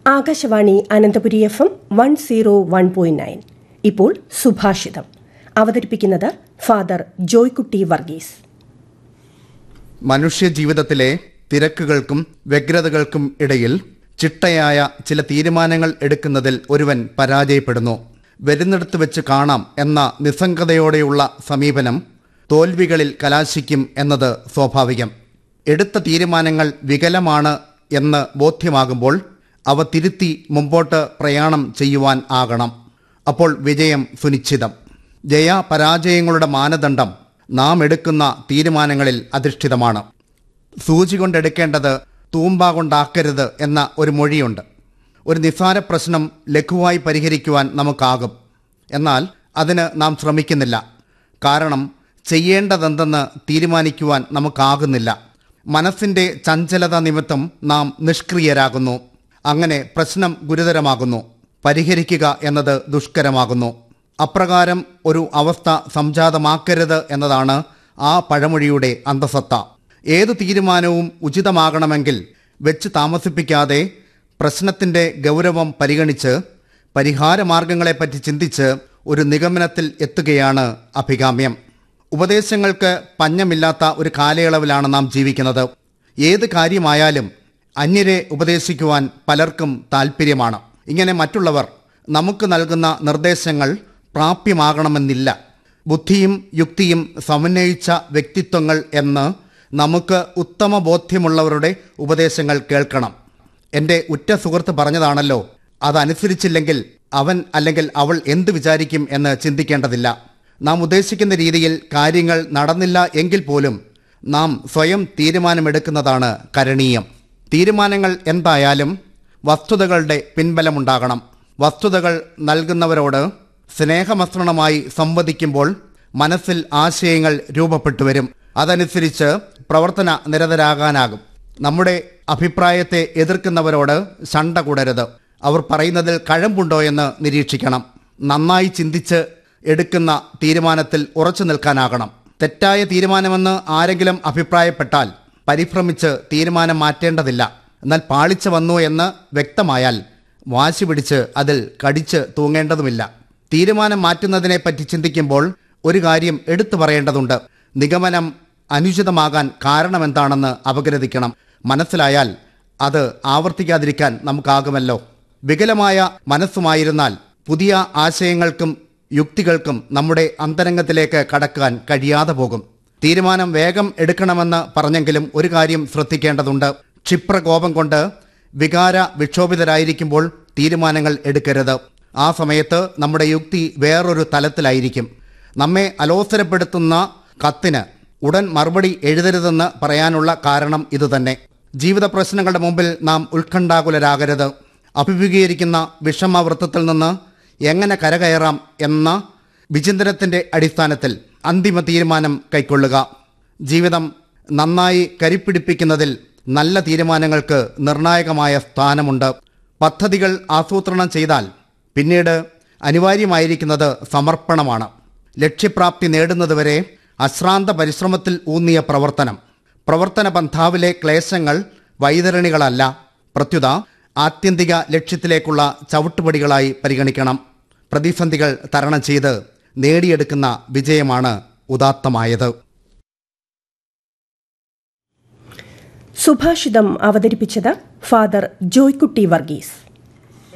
Akashvani Ananthapuri F M one zero one point nine ഇപ്പോൾ സുഭാഷിതം അവതരിപ്പിക്കുന്നത് ഫാദർ ജോയ്കുട്ടി വർഗീസ് മനുഷ്യജീവിതത്തിലെ തിരക്കുകൾക്കും വ്യഗ്രതകൾക്കും ഇടയിൽ ചിട്ടയായ ചില തീരുമാനങ്ങൾ എടുക്കുന്നതിൽ ഒരുവൻ പരാജയപ്പെടുന്നു വരുന്നിടത്ത് വെച്ച് കാണാം എന്ന നിസ്സംഗതയോടെയുള്ള സമീപനം തോൽവികളിൽ കലാശിക്കും എന്നത് സ്വാഭാവികം എടുത്ത തീരുമാനങ്ങൾ വികലമാണ് എന്ന് ബോധ്യമാകുമ്പോൾ അവ തിരുത്തി മുമ്പോട്ട് പ്രയാണം ചെയ്യുവാൻ ആകണം അപ്പോൾ വിജയം സുനിശ്ചിതം ജയ പരാജയങ്ങളുടെ മാനദണ്ഡം നാം എടുക്കുന്ന തീരുമാനങ്ങളിൽ അധിഷ്ഠിതമാണ് സൂചി കൊണ്ടെടുക്കേണ്ടത് തൂമ്പ കൊണ്ടാക്കരുത് എന്ന ഒരു മൊഴിയുണ്ട് ഒരു നിസ്സാര പ്രശ്നം ലഘുവായി പരിഹരിക്കുവാൻ നമുക്കാകും എന്നാൽ അതിന് നാം ശ്രമിക്കുന്നില്ല കാരണം ചെയ്യേണ്ടതെന്തെന്ന് തീരുമാനിക്കുവാൻ നമുക്കാകുന്നില്ല മനസ്സിന്റെ ചഞ്ചലത നിമിത്തം നാം നിഷ്ക്രിയരാകുന്നു അങ്ങനെ പ്രശ്നം ഗുരുതരമാകുന്നു പരിഹരിക്കുക എന്നത് ദുഷ്കരമാകുന്നു അപ്രകാരം ഒരു അവസ്ഥ സംജാതമാക്കരുത് എന്നതാണ് ആ പഴമൊഴിയുടെ അന്തസത്ത ഏതു തീരുമാനവും ഉചിതമാകണമെങ്കിൽ വെച്ച് താമസിപ്പിക്കാതെ പ്രശ്നത്തിന്റെ ഗൗരവം പരിഗണിച്ച് പരിഹാരമാർഗങ്ങളെപ്പറ്റി ചിന്തിച്ച് ഒരു നിഗമനത്തിൽ എത്തുകയാണ് അഭികാമ്യം ഉപദേശങ്ങൾക്ക് പഞ്ഞമില്ലാത്ത ഒരു കാലയളവിലാണ് നാം ജീവിക്കുന്നത് ഏത് കാര്യമായാലും അന്യരെ ഉപദേശിക്കുവാൻ പലർക്കും താൽപ്പര്യമാണ് ഇങ്ങനെ മറ്റുള്ളവർ നമുക്ക് നൽകുന്ന നിർദ്ദേശങ്ങൾ പ്രാപ്യമാകണമെന്നില്ല ബുദ്ധിയും യുക്തിയും സമന്വയിച്ച വ്യക്തിത്വങ്ങൾ എന്ന് നമുക്ക് ഉത്തമ ബോധ്യമുള്ളവരുടെ ഉപദേശങ്ങൾ കേൾക്കണം എൻ്റെ ഉറ്റ സുഹൃത്ത് പറഞ്ഞതാണല്ലോ അതനുസരിച്ചില്ലെങ്കിൽ അവൻ അല്ലെങ്കിൽ അവൾ എന്ത് വിചാരിക്കും എന്ന് ചിന്തിക്കേണ്ടതില്ല നാം ഉദ്ദേശിക്കുന്ന രീതിയിൽ കാര്യങ്ങൾ നടന്നില്ല എങ്കിൽ പോലും നാം സ്വയം തീരുമാനമെടുക്കുന്നതാണ് കരണീയം തീരുമാനങ്ങൾ എന്തായാലും വസ്തുതകളുടെ പിൻബലമുണ്ടാകണം വസ്തുതകൾ നൽകുന്നവരോട് സ്നേഹമസൃണമായി സംവദിക്കുമ്പോൾ മനസ്സിൽ ആശയങ്ങൾ രൂപപ്പെട്ടു വരും അതനുസരിച്ച് പ്രവർത്തന നിരതരാകാനാകും നമ്മുടെ അഭിപ്രായത്തെ എതിർക്കുന്നവരോട് ശണ്ട കൂടരുത് അവർ പറയുന്നതിൽ കഴമ്പുണ്ടോ എന്ന് നിരീക്ഷിക്കണം നന്നായി ചിന്തിച്ച് എടുക്കുന്ന തീരുമാനത്തിൽ ഉറച്ചു നിൽക്കാനാകണം തെറ്റായ തീരുമാനമെന്ന് ആരെങ്കിലും അഭിപ്രായപ്പെട്ടാൽ പരിഭ്രമിച്ച് തീരുമാനം മാറ്റേണ്ടതില്ല എന്നാൽ പാളിച്ച വന്നു എന്ന് വ്യക്തമായാൽ വാശി പിടിച്ച് അതിൽ കടിച്ച് തൂങ്ങേണ്ടതുമില്ല തീരുമാനം മാറ്റുന്നതിനെപ്പറ്റി ചിന്തിക്കുമ്പോൾ ഒരു കാര്യം എടുത്തു പറയേണ്ടതുണ്ട് നിഗമനം അനുചിതമാകാൻ കാരണമെന്താണെന്ന് അപഗ്രഥിക്കണം മനസ്സിലായാൽ അത് ആവർത്തിക്കാതിരിക്കാൻ നമുക്കാകുമല്ലോ വികലമായ മനസ്സുമായിരുന്നാൽ പുതിയ ആശയങ്ങൾക്കും യുക്തികൾക്കും നമ്മുടെ അന്തരംഗത്തിലേക്ക് കടക്കാൻ കഴിയാതെ പോകും തീരുമാനം വേഗം എടുക്കണമെന്ന് പറഞ്ഞെങ്കിലും ഒരു കാര്യം ശ്രദ്ധിക്കേണ്ടതുണ്ട് ക്ഷിപ്രകോപം കൊണ്ട് വികാര വിക്ഷോഭിതരായിരിക്കുമ്പോൾ തീരുമാനങ്ങൾ എടുക്കരുത് ആ സമയത്ത് നമ്മുടെ യുക്തി വേറൊരു തലത്തിലായിരിക്കും നമ്മെ അലോസരപ്പെടുത്തുന്ന കത്തിന് ഉടൻ മറുപടി എഴുതരുതെന്ന് പറയാനുള്ള കാരണം ഇതുതന്നെ ജീവിത പ്രശ്നങ്ങളുടെ മുമ്പിൽ നാം ഉത്കണ്ഠാകുലരാകരുത് അഭിമുഖീകരിക്കുന്ന വിഷമവൃത്തത്തിൽ നിന്ന് എങ്ങനെ കരകയറാം എന്ന വിചിന്തനത്തിന്റെ അടിസ്ഥാനത്തിൽ അന്തിമ തീരുമാനം കൈക്കൊള്ളുക ജീവിതം നന്നായി കരിപ്പിടിപ്പിക്കുന്നതിൽ നല്ല തീരുമാനങ്ങൾക്ക് നിർണായകമായ സ്ഥാനമുണ്ട് പദ്ധതികൾ ആസൂത്രണം ചെയ്താൽ പിന്നീട് അനിവാര്യമായിരിക്കുന്നത് സമർപ്പണമാണ് ലക്ഷ്യപ്രാപ്തി നേടുന്നതുവരെ അശ്രാന്ത പരിശ്രമത്തിൽ ഊന്നിയ പ്രവർത്തനം പ്രവർത്തന പന്ഥാവിലെ ക്ലേശങ്ങൾ വൈതരണികളല്ല പ്രത്യുത ആത്യന്തിക ലക്ഷ്യത്തിലേക്കുള്ള ചവിട്ടുപടികളായി പരിഗണിക്കണം പ്രതിസന്ധികൾ തരണം ചെയ്ത് നേടിയെടുക്കുന്ന വിജയമാണ് ഉദാത്തമായത് സുഭാഷിതം അവതരിപ്പിച്ചത് ഫാദർ ജോയ്കുട്ടി വർഗീസ്